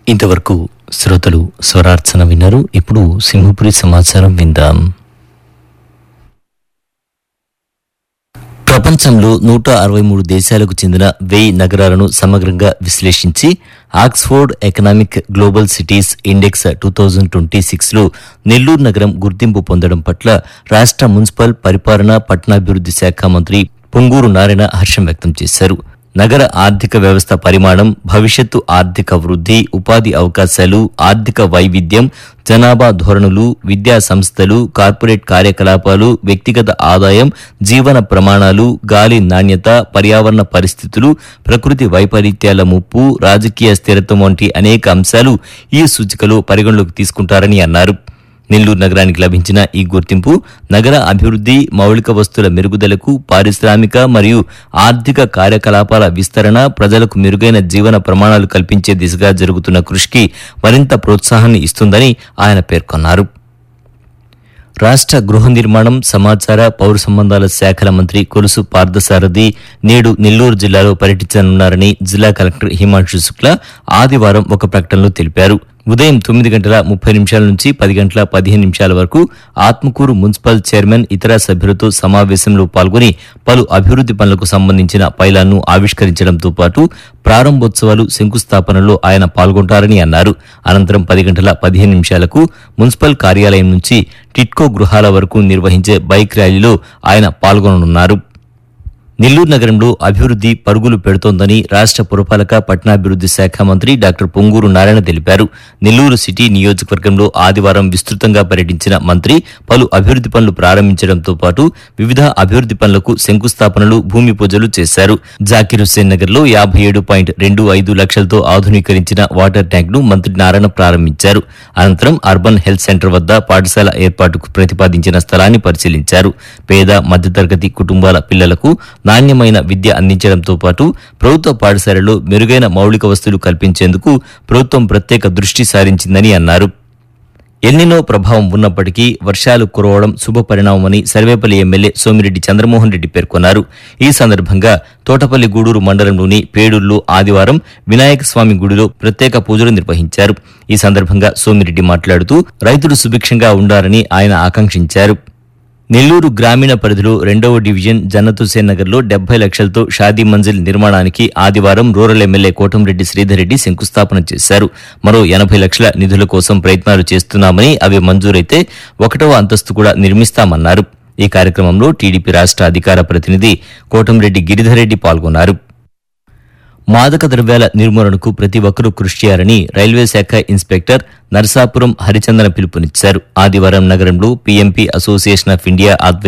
ఇంతవరకు శ్రోతలు స్వరార్చన విన్నారు ఇప్పుడు సింహపురి సమాచారం విందాం ప్రపంచంలో నూట అరవై మూడు దేశాలకు చెందిన వెయ్యి నగరాలను సమగ్రంగా విశ్లేషించి Oxford economic global cities index two thousand twenty సిక్స్లో నెల్లూరు నగరం గుర్తింపు పొందడం పట్ల రాష్ట్ర మున్సిపల్ పరిపాలన పట్టణాభివృద్ధి శాఖ మంత్రి పొంగూరు నారాయణ హర్షం వ్యక్తం చేశారు నగర ఆర్థిక వ్యవస్థ పరిమాణం భవిష్యత్తు ఆర్థిక వృద్ధి ఉపాధి అవకాశాలు ఆర్థిక వైవిధ్యం జనాభా ధోరణులు విద్యా సంస్థలు కార్పొరేట్ కార్యకలాపాలు వ్యక్తిగత ఆదాయం జీవన ప్రమాణాలు గాలి నాణ్యత పర్యావరణ పరిస్థితులు ప్రకృతి వైపరీత్యాల ముప్పు రాజకీయ స్థిరత్వం వంటి అనేక అంశాలు ఈ సూచికలో పరిగణలోకి తీసుకుంటారని అన్నారు నెల్లూరు నగరానికి లభించిన ఈ గుర్తింపు నగర అభివృద్ధి మౌలిక వస్తువుల మెరుగుదలకు పారిశ్రామిక మరియు ఆర్థిక కార్యకలాపాల విస్తరణ ప్రజలకు మెరుగైన జీవన ప్రమాణాలు కల్పించే దిశగా జరుగుతున్న కృషికి మరింత ప్రోత్సాహాన్ని ఇస్తుందని ఆయన పేర్కొన్నారు రాష్ట్ర గృహ నిర్మాణం సమాచార పౌర సంబంధాల శాఖల మంత్రి కొలుసు పార్థసారథి నేడు నెల్లూరు జిల్లాలో పర్యటించనున్నారని జిల్లా కలెక్టర్ హిమాంశు శుక్లా ఆదివారం ఒక ప్రకటనలో తెలిపారు ఉదయం తొమ్మిది గంటల ముప్పై నిమిషాల నుంచి పది గంటల పదిహేను నిమిషాల వరకు ఆత్మకూరు మున్సిపల్ చైర్మన్ ఇతర సభ్యులతో సమావేశంలో పాల్గొని పలు అభివృద్ధి పనులకు సంబంధించిన పైలాన్ను ఆవిష్కరించడంతో పాటు ప్రారంభోత్సవాలు శంకుస్థాపనలో ఆయన పాల్గొంటారని అన్నారు అనంతరం పది గంటల పదిహేను నిమిషాలకు మున్సిపల్ కార్యాలయం నుంచి టిట్కో గృహాల వరకు నిర్వహించే బైక్ ర్యాలీలో ఆయన పాల్గొననున్నారు నెల్లూరు నగరంలో అభివృద్ధి పరుగులు పెడుతోందని రాష్ట్ర పురపాలక పట్టణాభివృద్ధి శాఖ మంత్రి డాక్టర్ పొంగూరు నారాయణ తెలిపారు నెల్లూరు సిటీ నియోజకవర్గంలో ఆదివారం విస్తృతంగా పర్యటించిన మంత్రి పలు అభివృద్ధి పనులు ప్రారంభించడంతో పాటు వివిధ అభివృద్ధి పనులకు శంకుస్థాపనలు భూమి పూజలు చేశారు జాకిర్ హుస్సేన్ నగర్ లో యాభై ఏడు పాయింట్ రెండు ఐదు లక్షలతో ఆధునీకరించిన వాటర్ ట్యాంక్ ను మంత్రి నారాయణ ప్రారంభించారు అనంతరం అర్బన్ హెల్త్ సెంటర్ వద్ద పాఠశాల ఏర్పాటుకు ప్రతిపాదించిన స్థలాన్ని పరిశీలించారు పేద మధ్యతరగతి కుటుంబాల పిల్లలకు నాణ్యమైన విద్య అందించడంతో పాటు ప్రభుత్వ పాఠశాలలో మెరుగైన మౌలిక వస్తువులు కల్పించేందుకు ప్రభుత్వం ప్రత్యేక దృష్టి సారించిందని అన్నారు ఎల్నినో ప్రభావం ఉన్నప్పటికీ వర్షాలు కురవడం శుభ పరిణామమని సర్వేపల్లి ఎమ్మెల్యే సోమిరెడ్డి చంద్రమోహన్ రెడ్డి పేర్కొన్నారు ఈ సందర్భంగా తోటపల్లి గూడూరు మండలంలోని పేడూరులో ఆదివారం వినాయక స్వామి గుడిలో ప్రత్యేక పూజలు నిర్వహించారు ఈ సందర్భంగా సోమిరెడ్డి మాట్లాడుతూ రైతులు సుభిక్షంగా ఉండాలని ఆయన ఆకాంక్షించారు నెల్లూరు గ్రామీణ పరిధిలో రెండవ డివిజన్ జన్నత్ హుసేన్ నగర్ లో డెబ్బై లక్షలతో షాదీ మంజిల్ నిర్మాణానికి ఆదివారం రూరల్ ఎమ్మెల్యే కోటంరెడ్డి శ్రీధర్ రెడ్డి శంకుస్థాపన చేశారు మరో ఎనభై లక్షల నిధుల కోసం ప్రయత్నాలు చేస్తున్నామని అవి మంజూరైతే ఒకటవ అంతస్తు కూడా నిర్మిస్తామన్నారు ఈ కార్యక్రమంలో టీడీపీ రాష్ట్ర అధికార ప్రతినిధి కోటంరెడ్డి గిరిధర్ రెడ్డి పాల్గొన్నారు మాదక ద్రవ్యాల నిర్మూలనకు ప్రతి ఒక్కరూ కృషి చేయాలని రైల్వే శాఖ ఇన్స్పెక్టర్ నరసాపురం హరిచందన పిలుపునిచ్చారు ఆదివారం నగరంలో పీఎంపీ అసోసియేషన్ ఆఫ్ ఇండియా ఆధ్వర్యంలో